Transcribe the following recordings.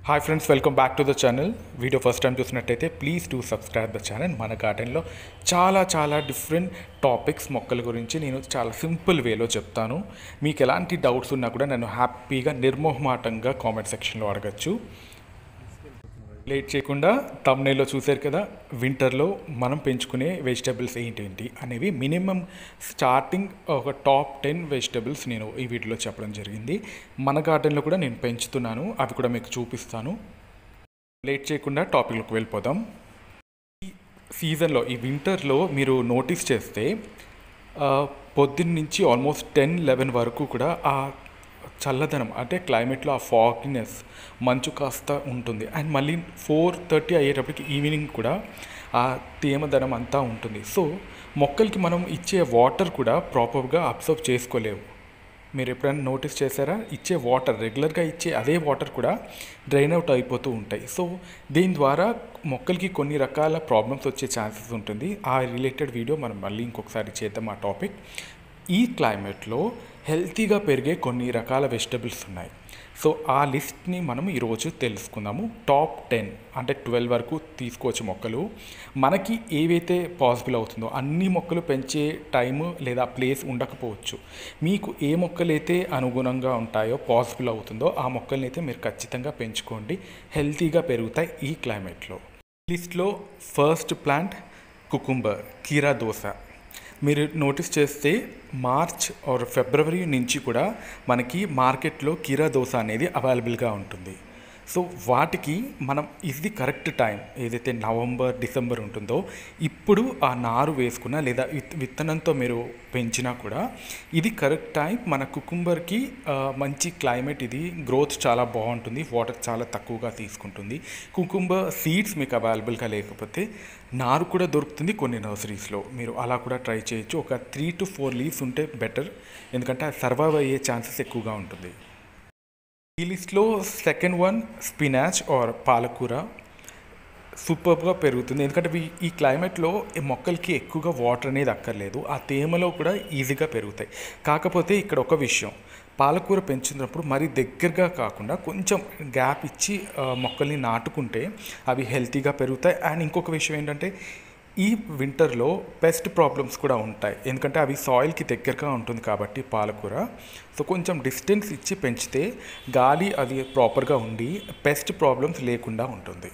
Hi friends welcome back to the channel video first time చూసినట్టయితే please do subscribe the channel మన గార్డెన్లో చాలా చాలా డిఫరెంట్ టాపిక్స్ మొక్కల గురించి నేను చాలా సింపుల్ వేలో చెప్తాను మీకు ఎలాంటి డౌట్స్ ఉన్నా కూడా నన్ను హ్యాపీగా నిర్మోహమాటంగా కామెంట్ సెక్షన్లో అడగచ్చు లేట్ చేయకుండా తమ్నేలో చూశారు కదా వింటర్లో మనం పెంచుకునే వెజిటబుల్స్ ఏంటేంటి అనేవి మినిమం స్టార్టింగ్ ఒక టాప్ టెన్ వెజిటబుల్స్ నేను ఈ వీడియోలో చెప్పడం జరిగింది మన గార్డెన్లో కూడా నేను పెంచుతున్నాను అవి కూడా మీకు చూపిస్తాను లేట్ చేయకుండా టాపిక్లోకి వెళ్ళిపోదాం ఈ సీజన్లో ఈ వింటర్లో మీరు నోటీస్ చేస్తే ఆ, పొద్దున్న నుంచి ఆల్మోస్ట్ టెన్ లెవెన్ వరకు కూడా ఆ చల్లదనం అంటే క్లైమేట్లో ఆ ఫాగ్నెస్ మంచు కాస్త ఉంటుంది అండ్ మళ్ళీ ఫోర్ థర్టీ అయ్యేటప్పటికి ఈవినింగ్ కూడా ఆ తేమదనం అంతా ఉంటుంది సో మొక్కలకి మనం ఇచ్చే వాటర్ కూడా ప్రాపర్గా అబ్జర్వ్ చేసుకోలేవు మీరు ఎప్పుడైనా నోటీస్ చేశారా ఇచ్చే వాటర్ రెగ్యులర్గా ఇచ్చే అదే వాటర్ కూడా డ్రైన్ అవుట్ అయిపోతూ ఉంటాయి సో దీని ద్వారా మొక్కలకి కొన్ని రకాల ప్రాబ్లమ్స్ వచ్చే ఛాన్సెస్ ఉంటుంది ఆ రిలేటెడ్ వీడియో మనం మళ్ళీ ఇంకొకసారి చేద్దాం ఆ టాపిక్ ఈ క్లైమేట్లో హెల్తీగా పెరిగే కొన్ని రకాల వెజిటబుల్స్ ఉన్నాయి సో ఆ లిస్ట్ని మనం ఈరోజు తెలుసుకుందాము టాప్ టెన్ అంటే ట్వెల్వ్ వరకు తీసుకోవచ్చు మొక్కలు మనకి ఏవైతే పాసిబుల్ అవుతుందో అన్ని మొక్కలు పెంచే టైము లేదా ప్లేస్ ఉండకపోవచ్చు మీకు ఏ మొక్కలైతే అనుగుణంగా ఉంటాయో పాసిబుల్ అవుతుందో ఆ మొక్కల్ని అయితే మీరు ఖచ్చితంగా పెంచుకోండి హెల్తీగా పెరుగుతాయి ఈ క్లైమేట్లో లిస్ట్లో ఫస్ట్ ప్లాంట్ కుకుంబర్ కీరా దోస మీరు నోటీస్ చేస్తే మార్చ్ ఆర్ ఫిబ్రవరి నుంచి కూడా మనకి మార్కెట్లో కీరా దోస అనేది అవైలబుల్గా ఉంటుంది సో వాటికి మనం ఇది కరెక్ట్ టైం ఏదైతే నవంబర్ డిసెంబర్ ఉంటుందో ఇప్పుడు ఆ నారు వేసుకున్నా లేదా విత్ విత్తనంతో మీరు పెంచినా కూడా ఇది కరెక్ట్ టైం మన కుకుంబర్కి ఆ, మంచి క్లైమేట్ ఇది గ్రోత్ చాలా బాగుంటుంది వాటర్ చాలా తక్కువగా తీసుకుంటుంది కుకుంబర్ సీడ్స్ మీకు అవైలబుల్గా లేకపోతే నారు కూడా దొరుకుతుంది కొన్ని నర్సరీస్లో మీరు అలా కూడా ట్రై చేయొచ్చు ఒక త్రీ టు ఫోర్ లీవ్స్ ఉంటే బెటర్ ఎందుకంటే అది సర్వైవ్ అయ్యే ఛాన్సెస్ ఎక్కువగా ఉంటుంది ఈ లిస్ట్లో సెకండ్ వన్ స్పినాచ్ ఆర్ పాలకూర సూపర్గా పెరుగుతుంది ఎందుకంటే ఇవి ఈ క్లైమేట్లో ఈ మొక్కలకి ఎక్కువగా వాటర్ అనేది అక్కర్లేదు ఆ తేమలో కూడా ఈజీగా పెరుగుతాయి కాకపోతే ఇక్కడ ఒక విషయం పాలకూర పెంచుతున్నప్పుడు మరి దగ్గరగా కాకుండా కొంచెం గ్యాప్ ఇచ్చి ఆ, మొక్కల్ని నాటుకుంటే అవి హెల్తీగా పెరుగుతాయి అండ్ ఇంకొక విషయం ఏంటంటే ఈ వింటర్లో పెస్ట్ ప్రాబ్లమ్స్ కూడా ఉంటాయి ఎందుకంటే అవి సాయిల్కి దగ్గరగా ఉంటుంది కాబట్టి పాలకూర సో కొంచెం డిస్టెన్స్ ఇచ్చి పెంచితే గాలి అది ప్రాపర్గా ఉండి పెస్ట్ ప్రాబ్లమ్స్ లేకుండా ఉంటుంది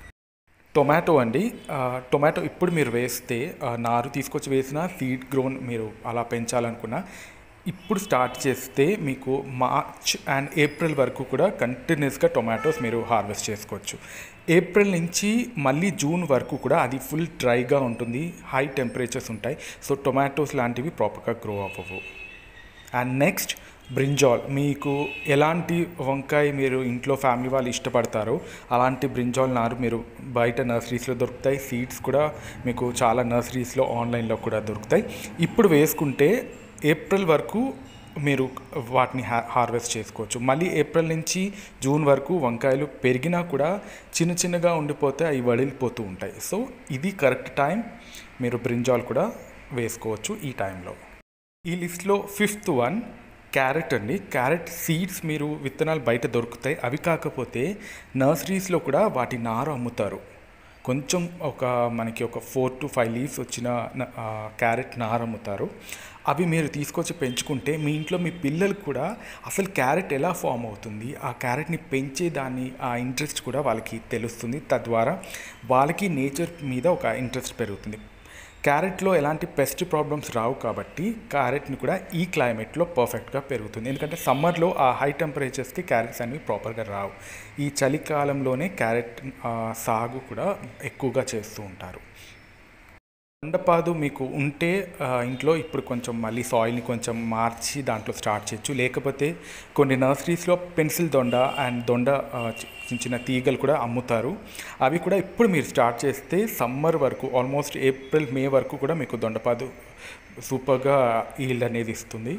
టొమాటో అండి ఆ, టొమాటో ఇప్పుడు మీరు వేస్తే ఆ, నారు తీసుకొచ్చి వేసిన సీడ్ గ్రోన్ మీరు అలా పెంచాలనుకున్నా ఇప్పుడు స్టార్ట్ చేస్తే మీకు మార్చ్ అండ్ ఏప్రిల్ వరకు కూడా కంటిన్యూస్గా టొమాటోస్ మీరు హార్వెస్ట్ చేసుకోవచ్చు ఏప్రిల్ నుంచి మళ్ళీ జూన్ వరకు కూడా అది ఫుల్ డ్రైగా ఉంటుంది హై టెంపరేచర్స్ ఉంటాయి సో టొమాటోస్ లాంటివి ప్రాపర్గా గ్రో అవ్వవు అండ్ నెక్స్ట్ బ్రింజాల్ మీకు ఎలాంటి వంకాయ మీరు ఇంట్లో ఫ్యామిలీ వాళ్ళు ఇష్టపడతారో అలాంటి బ్రింజాల్ నారు మీరు బయట నర్సరీస్లో దొరుకుతాయి సీడ్స్ కూడా మీకు చాలా నర్సరీస్లో ఆన్లైన్లో కూడా దొరుకుతాయి ఇప్పుడు వేసుకుంటే ఏప్రిల్ వరకు మీరు వాటిని హా హార్వెస్ట్ చేసుకోవచ్చు మళ్ళీ ఏప్రిల్ నుంచి జూన్ వరకు వంకాయలు పెరిగినా కూడా చిన్న చిన్నగా ఉండిపోతే అవి వడిలిపోతూ ఉంటాయి సో ఇది కరెక్ట్ టైం మీరు బ్రింజాల్ కూడా వేసుకోవచ్చు ఈ టైంలో ఈ లిస్ట్లో ఫిఫ్త్ వన్ క్యారెట్ అండి క్యారెట్ సీడ్స్ మీరు విత్తనాలు బయట దొరుకుతాయి అవి కాకపోతే నర్సరీస్లో కూడా వాటి నారు అమ్ముతారు కొంచెం ఒక మనకి ఒక ఫోర్ టు ఫైవ్ లీవ్స్ వచ్చిన న- ఆ, క్యారెట్ నారు అమ్ముతారు అవి మీరు తీసుకొచ్చి పెంచుకుంటే మీ ఇంట్లో మీ పిల్లలకు కూడా అసలు క్యారెట్ ఎలా ఫామ్ అవుతుంది ఆ క్యారెట్ని పెంచే దాన్ని ఆ ఇంట్రెస్ట్ కూడా వాళ్ళకి తెలుస్తుంది తద్వారా వాళ్ళకి నేచర్ మీద ఒక ఇంట్రెస్ట్ పెరుగుతుంది క్యారెట్లో ఎలాంటి పెస్ట్ ప్రాబ్లమ్స్ రావు కాబట్టి క్యారెట్ని కూడా ఈ క్లైమేట్లో పర్ఫెక్ట్గా పెరుగుతుంది ఎందుకంటే సమ్మర్లో ఆ హై టెంపరేచర్స్కి క్యారెట్స్ అనేవి ప్రాపర్గా రావు ఈ చలికాలంలోనే క్యారెట్ ఆ, సాగు కూడా ఎక్కువగా చేస్తూ ఉంటారు దొండపాదు మీకు ఉంటే ఆ, ఇంట్లో ఇప్పుడు కొంచెం మళ్ళీ సాయిల్ని కొంచెం మార్చి దాంట్లో స్టార్ట్ చేయొచ్చు లేకపోతే కొన్ని నర్సరీస్లో పెన్సిల్ దొండ అండ్ దొండ ఆ, చి- చిన్న చిన్న తీగలు కూడా అమ్ముతారు అవి కూడా ఇప్పుడు మీరు స్టార్ట్ చేస్తే సమ్మర్ వరకు ఆల్మోస్ట్ ఏప్రిల్ మే వరకు కూడా మీకు దొండపాదు సూపర్గా ఈల్డ్ అనేది ఇస్తుంది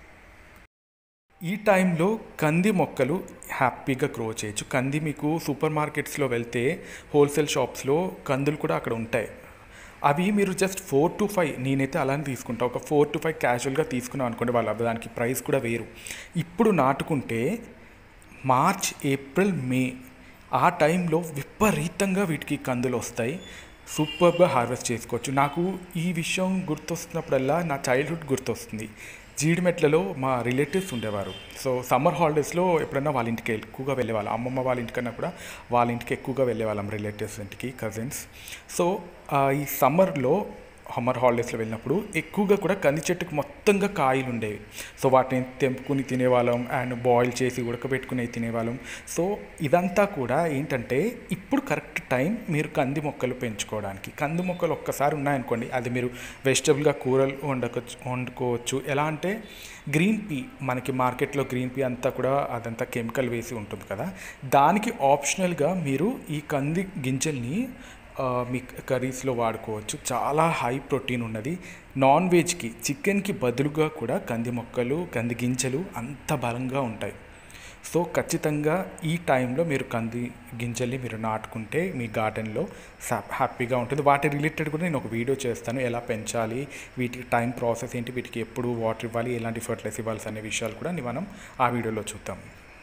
ఈ టైంలో కంది మొక్కలు హ్యాపీగా గ్రో చేయొచ్చు కంది మీకు సూపర్ మార్కెట్స్లో వెళ్తే హోల్సేల్ షాప్స్లో కందులు కూడా అక్కడ ఉంటాయి అవి మీరు జస్ట్ ఫోర్ టు ఫైవ్ నేనైతే అలానే తీసుకుంటా ఒక ఫోర్ టు ఫైవ్ క్యాజువల్గా తీసుకున్నాం అనుకోండి వాళ్ళ దానికి ప్రైస్ కూడా వేరు ఇప్పుడు నాటుకుంటే మార్చ్ ఏప్రిల్ మే ఆ టైంలో విపరీతంగా వీటికి కందులు వస్తాయి సూపర్గా హార్వెస్ట్ చేసుకోవచ్చు నాకు ఈ విషయం గుర్తొస్తున్నప్పుడల్లా నా చైల్డ్హుడ్ గుర్తొస్తుంది జీడిమెట్లలో మా రిలేటివ్స్ ఉండేవారు సో సమ్మర్ హాలిడేస్లో ఎప్పుడైనా వాళ్ళ ఇంటికి ఎక్కువగా వెళ్ళేవాళ్ళం అమ్మమ్మ వాళ్ళ ఇంటికన్నా కూడా వాళ్ళ ఇంటికి ఎక్కువగా వెళ్ళేవాళ్ళం రిలేటివ్స్ ఇంటికి కజిన్స్ సో ఆ, ఈ సమ్మర్లో సమ్మర్ హాలిడేస్లో వెళ్ళినప్పుడు ఎక్కువగా కూడా కంది చెట్టుకు మొత్తంగా కాయలు ఉండేవి సో వాటిని తెంపుకుని తినేవాళ్ళం అండ్ బాయిల్ చేసి ఉడకబెట్టుకుని తినేవాళ్ళం సో ఇదంతా కూడా ఏంటంటే ఇప్పుడు కరెక్ట్ టైం మీరు కంది మొక్కలు పెంచుకోవడానికి కంది మొక్కలు ఒక్కసారి ఉన్నాయనుకోండి అది మీరు వెజిటబుల్గా కూరలు వండకొచ్చు వండుకోవచ్చు ఎలా అంటే గ్రీన్ పీ మనకి మార్కెట్లో గ్రీన్ పీ అంతా కూడా అదంతా కెమికల్ వేసి ఉంటుంది కదా దానికి ఆప్షనల్గా మీరు ఈ కంది గింజల్ని ఆ, మీ కర్రీస్లో వాడుకోవచ్చు చాలా హై ప్రోటీన్ ఉన్నది నాన్ వెజ్కి చికెన్కి బదులుగా కూడా కంది మొక్కలు కంది గింజలు అంత బలంగా ఉంటాయి సో ఖచ్చితంగా ఈ టైంలో మీరు కంది గింజల్ని మీరు నాటుకుంటే మీ గార్డెన్లో హ్యాపీగా ఉంటుంది వాటి రిలేటెడ్ కూడా నేను ఒక వీడియో చేస్తాను ఎలా పెంచాలి వీటికి టైం ప్రాసెస్ ఏంటి వీటికి ఎప్పుడు వాటర్ ఇవ్వాలి ఎలాంటి ఫర్టిలైజర్ ఇవ్వాలి అనే విషయాలు కూడా మనం ఆ వీడియోలో చూద్దాం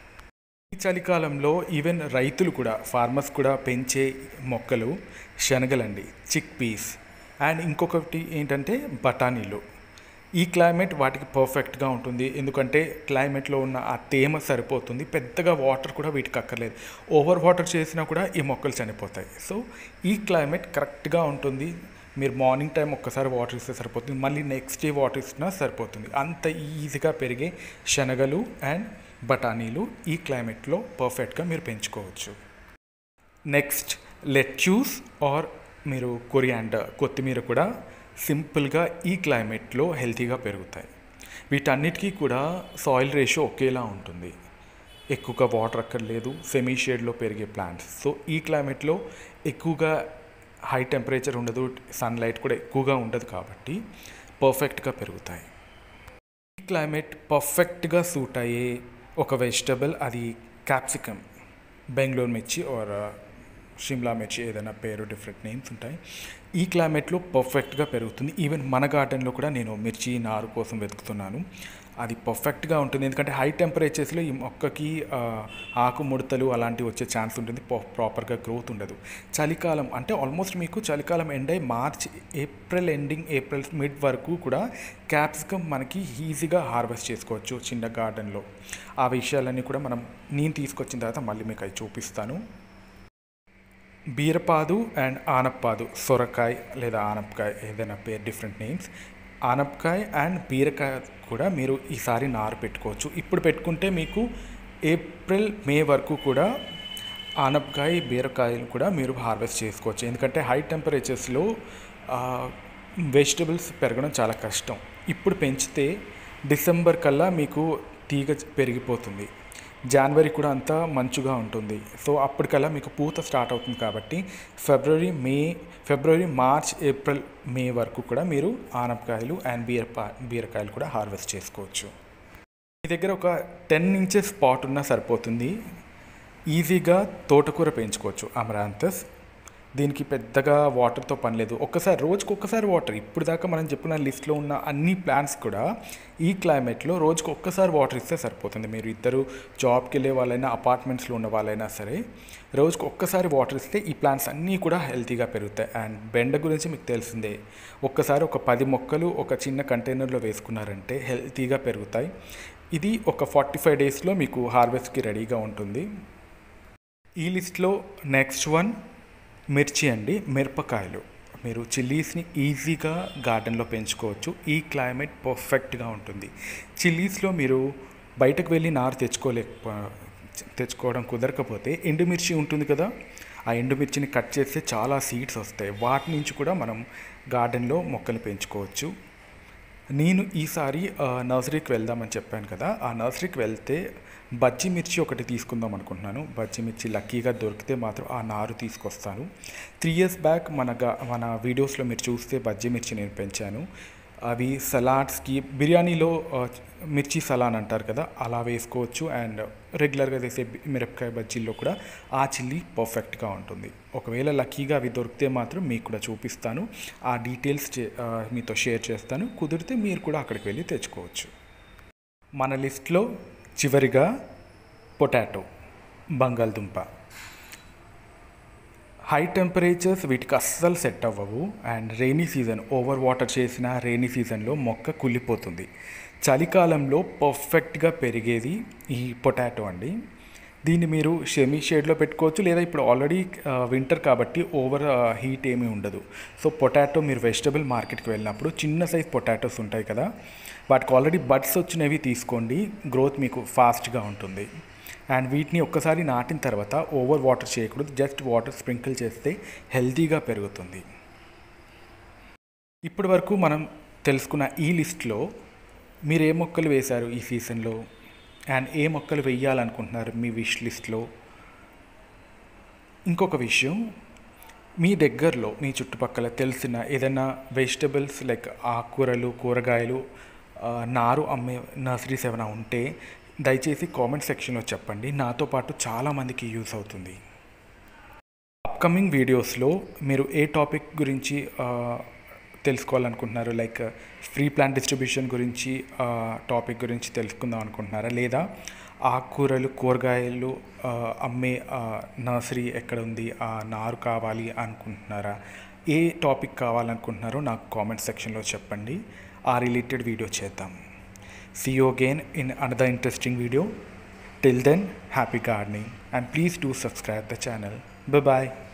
ఈ చలికాలంలో ఈవెన్ రైతులు కూడా ఫార్మర్స్ కూడా పెంచే మొక్కలు శనగలండి చిక్ పీస్ అండ్ ఇంకొకటి ఏంటంటే బఠానీలు ఈ క్లైమేట్ వాటికి పర్ఫెక్ట్గా ఉంటుంది ఎందుకంటే క్లైమేట్లో ఉన్న ఆ తేమ సరిపోతుంది పెద్దగా వాటర్ కూడా వీటికి అక్కర్లేదు ఓవర్ వాటర్ చేసినా కూడా ఈ మొక్కలు చనిపోతాయి సో ఈ క్లైమేట్ కరెక్ట్గా ఉంటుంది మీరు మార్నింగ్ టైం ఒక్కసారి వాటర్ ఇస్తే సరిపోతుంది మళ్ళీ నెక్స్ట్ డే వాటర్ ఇచ్చినా సరిపోతుంది అంత ఈజీగా పెరిగే శనగలు అండ్ బఠానీలు ఈ క్లైమేట్లో పర్ఫెక్ట్గా మీరు పెంచుకోవచ్చు నెక్స్ట్ లెట్యూస్ ఆర్ మీరు కొరియాండర్ కొత్తిమీర కూడా సింపుల్గా ఈ క్లైమేట్లో హెల్తీగా పెరుగుతాయి వీటన్నిటికీ కూడా సాయిల్ రేషియో ఒకేలా ఉంటుంది ఎక్కువగా వాటర్ అక్కర్లేదు సెమీ షేడ్లో పెరిగే ప్లాంట్స్ సో ఈ క్లైమేట్లో ఎక్కువగా హై టెంపరేచర్ ఉండదు సన్లైట్ కూడా ఎక్కువగా ఉండదు కాబట్టి పర్ఫెక్ట్గా పెరుగుతాయి ఈ క్లైమేట్ పర్ఫెక్ట్గా సూట్ అయ్యే ఒక వెజిటబుల్ అది క్యాప్సికమ్ బెంగళూరు మిర్చి ఆర్ షిమ్లా మిర్చి ఏదైనా పేరు డిఫరెంట్ నేమ్స్ ఉంటాయి ఈ క్లైమేట్లో పర్ఫెక్ట్గా పెరుగుతుంది ఈవెన్ మన గార్డెన్లో కూడా నేను మిర్చి నారు కోసం వెతుకుతున్నాను అది పర్ఫెక్ట్గా ఉంటుంది ఎందుకంటే హై టెంపరేచర్స్లో ఈ మొక్కకి ఆ, ఆకు ముడతలు అలాంటివి వచ్చే ఛాన్స్ ఉంటుంది ప్రాపర్గా గ్రోత్ ఉండదు చలికాలం అంటే ఆల్మోస్ట్ మీకు చలికాలం ఎండ్ అయి March April ending April mid వరకు కూడా క్యాప్సికమ్ మనకి ఈజీగా హార్వెస్ట్ చేసుకోవచ్చు చిన్న గార్డెన్లో ఆ విషయాలన్నీ కూడా మనం నేను తీసుకొచ్చిన తర్వాత మళ్ళీ మీకు అవి చూపిస్తాను బీరపాదు అండ్ ఆనప్పాదు సొరకాయ లేదా ఆనపకాయ ఏదైనా పేరు డిఫరెంట్ నేమ్స్ ఆనపకాయ అండ్ బీరకాయ కూడా మీరు ఈసారి నారు పెట్టుకోవచ్చు ఇప్పుడు పెట్టుకుంటే మీకు ఏప్రిల్ మే వరకు కూడా ఆనపకాయ బీరకాయలు కూడా మీరు హార్వెస్ట్ చేసుకోవచ్చు ఎందుకంటే హై టెంపరేచర్స్లో వెజిటబుల్స్ పెరగడం చాలా కష్టం ఇప్పుడు పెంచితే డిసెంబర్ కల్లా మీకు తీగ పెరిగిపోతుంది జనవరి కూడా అంతా మంచుగా ఉంటుంది సో అప్పటికల్లా మీకు పూత స్టార్ట్ అవుతుంది కాబట్టి ఫిబ్రవరి మే ఫిబ్రవరి మార్చ్ ఏప్రిల్ మే వరకు కూడా మీరు ఆనపకాయలు అండ్ బీరపా బీరకాయలు కూడా హార్వెస్ట్ చేసుకోవచ్చు మీ దగ్గర ఒక టెన్ ఇంచెస్ స్పాట్ ఉన్నా సరిపోతుంది ఈజీగా తోటకూర పెంచుకోవచ్చు అమరాంతస్ దీనికి పెద్దగా వాటర్తో పని లేదు ఒక్కసారి రోజుకి ఒక్కసారి వాటర్ ఇప్పుడు దాకా మనం చెప్పిన లిస్ట్లో ఉన్న అన్ని ప్లాంట్స్ కూడా ఈ క్లైమేట్లో రోజుకి ఒక్కసారి వాటర్ ఇస్తే సరిపోతుంది మీరు ఇద్దరు జాబ్కి వెళ్ళే వాళ్ళైనా అపార్ట్మెంట్స్లో ఉన్న వాళ్ళైనా సరే రోజుకి ఒక్కసారి వాటర్ ఇస్తే ఈ ప్లాంట్స్ అన్నీ కూడా హెల్తీగా పెరుగుతాయి అండ్ బెండ గురించి మీకు తెలిసిందే ఒక్కసారి ఒక పది మొక్కలు ఒక చిన్న కంటైనర్లో వేసుకున్నారంటే హెల్తీగా పెరుగుతాయి ఇది ఒక ఫార్టీ ఫైవ్ డేస్లో మీకు హార్వెస్ట్కి రెడీగా ఉంటుంది ఈ లిస్ట్లో నెక్స్ట్ వన్ మిర్చి అండి మిరపకాయలు మీరు చిల్లీస్ని ఈజీగా గార్డెన్లో పెంచుకోవచ్చు ఈ క్లైమేట్ పర్ఫెక్ట్గా ఉంటుంది చిల్లీస్లో మీరు బయటకు వెళ్ళి నారు తెచ్చుకోలేక తెచ్చుకోవడం కుదరకపోతే ఎండుమిర్చి ఉంటుంది కదా ఆ ఎండుమిర్చిని కట్ చేస్తే చాలా సీడ్స్ వస్తాయి వాటి నుంచి కూడా మనం గార్డెన్లో మొక్కలు పెంచుకోవచ్చు నేను ఈసారి ఆ, నర్సరీకి వెళ్దామని చెప్పాను కదా ఆ నర్సరీకి వెళ్తే బజ్జి మిర్చి ఒకటి తీసుకుందాం అనుకుంటున్నాను బజ్జి మిర్చి లక్కీగా దొరికితే మాత్రం ఆ నారు తీసుకొస్తాను త్రీ ఇయర్స్ బ్యాక్ మన గా మన వీడియోస్లో మీరు చూస్తే బజ్జి మిర్చి నేను పెంచాను అవి సలాడ్స్కి బిర్యానీలో ఆ, మిర్చి సలాన్ అంటారు కదా అలా వేసుకోవచ్చు అండ్ రెగ్యులర్గా చేసే బి- మిరపకాయ బజ్జీల్లో కూడా ఆ చిల్లీ పర్ఫెక్ట్గా ఉంటుంది ఒకవేళ లక్కీగా అవి దొరికితే మాత్రం మీకు కూడా చూపిస్తాను ఆ డీటెయిల్స్ చే- ఆ, మీతో షేర్ చేస్తాను కుదిరితే మీరు కూడా అక్కడికి వెళ్ళి తెచ్చుకోవచ్చు మన లిస్ట్లో చివరిగా పొటాటో బంగాళదుంప హై టెంపరేచర్స్ వీటికి అస్సలు సెట్ అవ్వవు and rainy season over water చేసిన రెయినీ సీజన్లో మొక్క కుళ్ళిపోతుంది చలికాలంలో పర్ఫెక్ట్గా పెరిగేది ఈ పొటాటో అండి దీన్ని మీరు షెమీ షేడ్లో పెట్టుకోవచ్చు లేదా ఇప్పుడు ఆల్రెడీ వింటర్ కాబట్టి ఓవర్ హీట్ ఏమీ ఉండదు సో పొటాటో మీరు వెజిటబుల్ మార్కెట్కి వెళ్ళినప్పుడు చిన్న సైజ్ పొటాటోస్ ఉంటాయి కదా వాటికి ఆల్రెడీ బడ్స్ వచ్చినవి తీసుకోండి గ్రోత్ మీకు ఫాస్ట్గా ఉంటుంది అండ్ వీటిని ఒక్కసారి నాటిన తర్వాత ఓవర్ వాటర్ చేయకూడదు జస్ట్ వాటర్ స్ప్రింకిల్ చేస్తే హెల్తీగా పెరుగుతుంది ఇప్పటి వరకు మనం తెలుసుకున్న ఈ లిస్ట్లో మీరు ఏ మొక్కలు వేశారు ఈ సీజన్లో అండ్ ఏ మొక్కలు వేయాలనుకుంటున్నారు మీ విష్ లిస్ట్లో ఇంకొక విషయం మీ దగ్గరలో మీ చుట్టుపక్కల తెలిసిన ఏదైనా వెజిటబుల్స్ లైక్ ఆకుకూరలు కూరగాయలు ఆ, నారు అమ్మే నర్సరీస్ ఏమైనా ఉంటే దయచేసి కామెంట్ సెక్షన్లో చెప్పండి నాతో పాటు చాలామందికి యూస్ అవుతుంది అప్కమింగ్ వీడియోస్లో మీరు ఏ టాపిక్ గురించి ఆ, తెలుసుకోవాలనుకుంటున్నారు లైక్ ఫ్రీ ప్లాంట్ డిస్ట్రిబ్యూషన్ గురించి ఆ, టాపిక్ గురించి తెలుసుకుందాం అనుకుంటున్నారా లేదా ఆకుకూరలు కూరగాయలు ఆ, అమ్మే ఆ, నర్సరీ ఎక్కడ ఉంది ఆ నారు కావాలి అనుకుంటున్నారా ఏ టాపిక్ కావాలనుకుంటున్నారో నాకు కామెంట్ సెక్షన్లో చెప్పండి ఆ రిలేటెడ్ వీడియో చేద్దాం See you again in another interesting video. Till then, happy gardening and please do subscribe the channel. Bye bye.